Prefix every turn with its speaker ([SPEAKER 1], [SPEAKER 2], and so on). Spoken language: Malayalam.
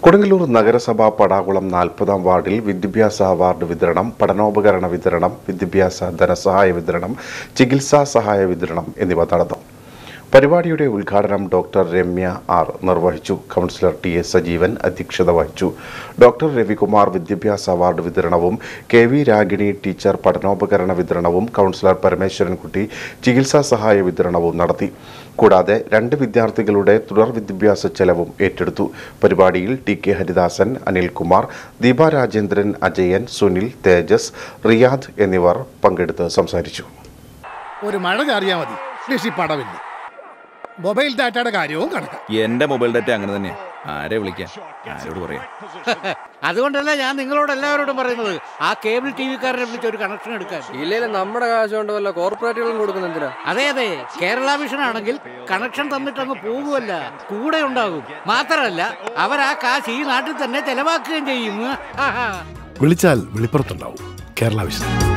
[SPEAKER 1] കൊടുങ്ങല്ലൂർ നഗരസഭ പടാകുളം നാൽപ്പതാം വാർഡിൽ വിദ്യാഭ്യാസ അവാർഡ് വിതരണം പഠനോപകരണ വിതരണം വിദ്യാഭ്യാസ ധനസഹായ വിതരണം ചികിത്സാ സഹായ വിതരണം എന്നിവ നടന്നു പരിപാടിയുടെ ഉദ്ഘാടനം ഡോക്ടർ രമ്യ ആർ നിർവഹിച്ചു കൗൺസിലർ ടി എസ് സജീവൻ അധ്യക്ഷത വഹിച്ചു ഡോക്ടർ രവികുമാർ വിദ്യാഭ്യാസ അവാർഡ് വിതരണവും കെ വി രാഗിണി ടീച്ചർ പഠനോപകരണ വിതരണവും കൗൺസിലർ പരമേശ്വരൻകുട്ടി ചികിത്സാ സഹായ വിതരണവും നടത്തി കൂടാതെ രണ്ട് വിദ്യാർത്ഥികളുടെ തുടർ വിദ്യാഭ്യാസ ചെലവും ഏറ്റെടുത്തു പരിപാടിയിൽ ടി കെ ഹരിദാസൻ അനിൽകുമാർ ദീപ രാജേന്ദ്രൻ അജയൻ സുനിൽ തേജസ് റിയാദ് എന്നിവർ പങ്കെടുത്ത് സംസാരിച്ചു
[SPEAKER 2] ഒരു മഴ ചാറിയാ മതി കൃഷി പടവില്ല മൊബൈൽ ഡാറ്റയുടെ കാര്യവും കണക്കാം
[SPEAKER 3] എന്റെ മൊബൈൽ ഡാറ്റ അങ്ങനെ തന്നെയാ ആരെ വിളിക്കാൻ ആരോട് പറയാം
[SPEAKER 4] അതുകൊണ്ടല്ല ഞാൻ നിങ്ങളോട് എല്ലാവരോടും പറയുന്നത് ആ കേബിൾ ടി വിക്കാരനെ വിളിച്ച് ഒരു കണക്ഷൻ എടുക്കാൻ
[SPEAKER 5] ഇല്ലെങ്കിൽ നമ്മുടെ കാശ് കൊണ്ട് വല്ല കോർപ്പറേറ്റുകളും കൊടുക്കുന്ന എന്തിനാ
[SPEAKER 4] അതെ അതെ കേരള വിഷൻ ആണെങ്കിൽ കണക്ഷൻ തന്നിട്ടങ്ങ് പോകുമല്ല കൂടെ ഉണ്ടാകും മാത്രമല്ല അവർ ആ കാശ് ഈ നാട്ടിൽ തന്നെ ചെലവാക്കുകയും ചെയ്യും ആഹാ.
[SPEAKER 6] വിളിച്ചാൽ വെളിപ്പുറത്തുണ്ടാവും കേരള വിഷൻ